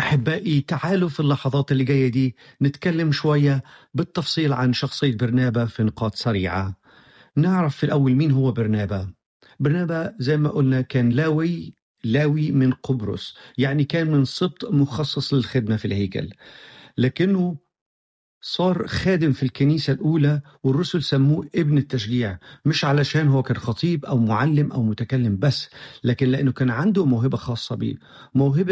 أحبائي تعالوا في اللحظات اللي جاية دي نتكلم شوية بالتفصيل عن شخصية برنابا في نقاط سريعة نعرف في الأول مين هو برنابا برنابا زي ما قلنا كان لاوي لاوي من قبرص يعني كان من سبط مخصص للخدمة في الهيكل لكنه صار خادم في الكنيسة الأولى والرسل سموه ابن التشجيع مش علشان هو كان خطيب أو معلم أو متكلم بس لكن لأنه كان عنده موهبة خاصة بيه موهبة